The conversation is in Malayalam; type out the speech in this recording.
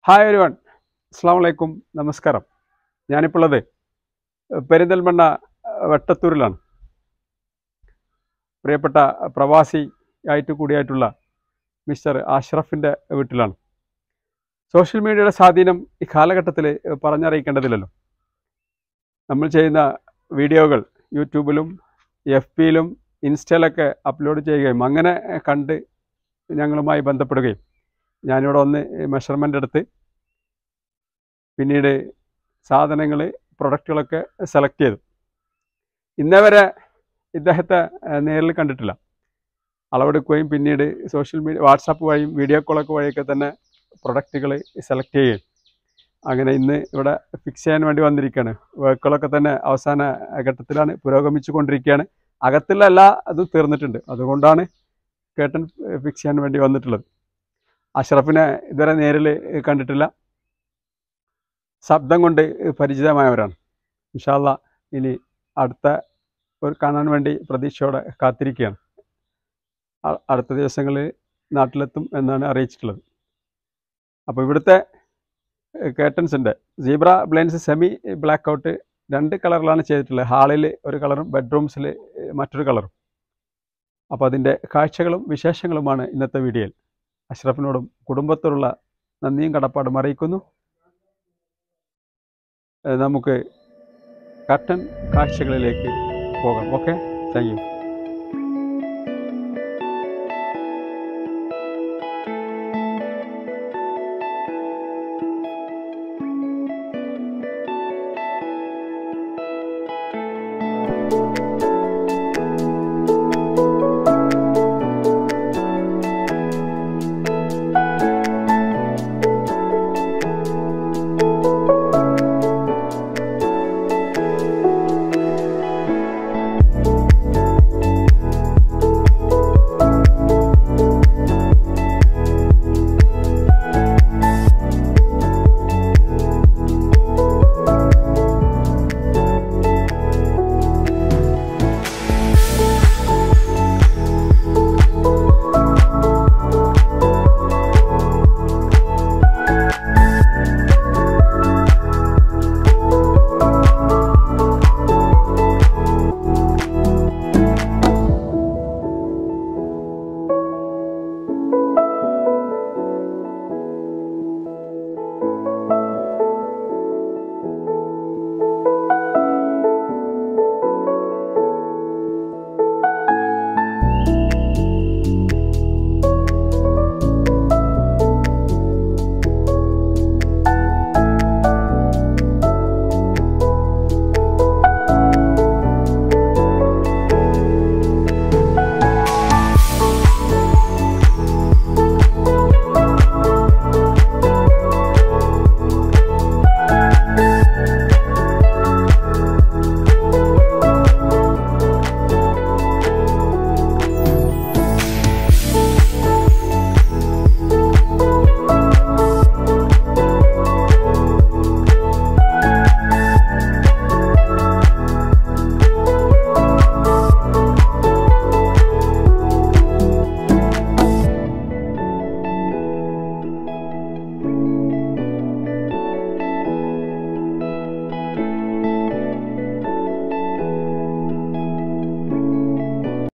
ഹായ് ഒരു വൺ അസ്സാം വലൈക്കും നമസ്കാരം ഞാനിപ്പോൾ ഉള്ളത് പെരിന്തൽമണ്ണ അഹ്, വെട്ടത്തൂരിലാണ് പ്രിയപ്പെട്ട പ്രവാസി ആയിട്ട് കൂടിയായിട്ടുള്ള മിസ്റ്റർ അഷ്റഫിൻ്റെ വീട്ടിലാണ് സോഷ്യൽ മീഡിയയുടെ സ്വാധീനം ഈ കാലഘട്ടത്തിൽ പറഞ്ഞറിയിക്കേണ്ടതില്ലല്ലോ നമ്മൾ ചെയ്യുന്ന വീഡിയോകൾ യൂട്യൂബിലും എഫ് പിയിലും ഇൻസ്റ്റയിലൊക്കെ അപ്ലോഡ് ചെയ്യുകയും അങ്ങനെ കണ്ട് ഞങ്ങളുമായി ബന്ധപ്പെടുകയും ഞാനിവിടെ ഒന്ന് മെഷർമെൻ്റ് എടുത്ത് പിന്നീട് സാധനങ്ങൾ പ്രൊഡക്റ്റുകളൊക്കെ സെലക്ട് ചെയ്തു ഇന്നേ വരെ ഇദ്ദേഹത്തെ ഏഹ്, നേരിൽ കണ്ടിട്ടില്ല അളവെടുക്കുകയും പിന്നീട് സോഷ്യൽ മീഡിയ വാട്സാപ്പ് വഴിയും വീഡിയോ കോളൊക്കെ വഴിയൊക്കെ തന്നെ പ്രൊഡക്റ്റുകൾ സെലക്ട് ചെയ്യുകയും അങ്ങനെ ഇന്ന് ഇവിടെ ഫിക്സ് ചെയ്യാൻ വേണ്ടി വന്നിരിക്കുകയാണ് വർക്കുകളൊക്കെ തന്നെ അവസാന ഘട്ടത്തിലാണ് പുരോഗമിച്ചു കൊണ്ടിരിക്കുകയാണ് അകത്തുള്ള എല്ലാ അതും തീർന്നിട്ടുണ്ട് അതുകൊണ്ടാണ് കേട്ടൻ ഫിക്സ് ചെയ്യാൻ വേണ്ടി വന്നിട്ടുള്ളത് അഷ്റഫിനെ ഇതുവരെ നേരിൽ കണ്ടിട്ടില്ല ശബ്ദം കൊണ്ട് പരിചിതമായവരാണ് ഇൻഷാല്ല ഇനി അടുത്ത ഒരു കാണാൻ വേണ്ടി പ്രതീക്ഷയോടെ കാത്തിരിക്കുകയാണ് അ- അടുത്ത ദിവസങ്ങളിൽ നാട്ടിലെത്തും എന്നാണ് അറിയിച്ചിട്ടുള്ളത് അപ്പോൾ ഇവിടുത്തെ കേട്ടൻസിൻ്റെ zebra blinds semi black out രണ്ട് കളറിലാണ് ചെയ്തിട്ടുള്ളത് ഹാളിൽ ഒരു കളറും ബെഡ്റൂംസിൽ മറ്റൊരു കളറും അപ്പോൾ അതിൻ്റെ കാഴ്ചകളും വിശേഷങ്ങളുമാണ് ഇന്നത്തെ വീഡിയോയിൽ അഷ്റഫിനോടും കുടുംബത്തോടുള്ള നന്ദിയും കടപ്പാടും അറിയിക്കുന്നു ഏഹ് നമുക്ക് കട്ടൻ കാഴ്ചകളിലേക്ക് പോകാം ഓക്കെ താങ്ക് യു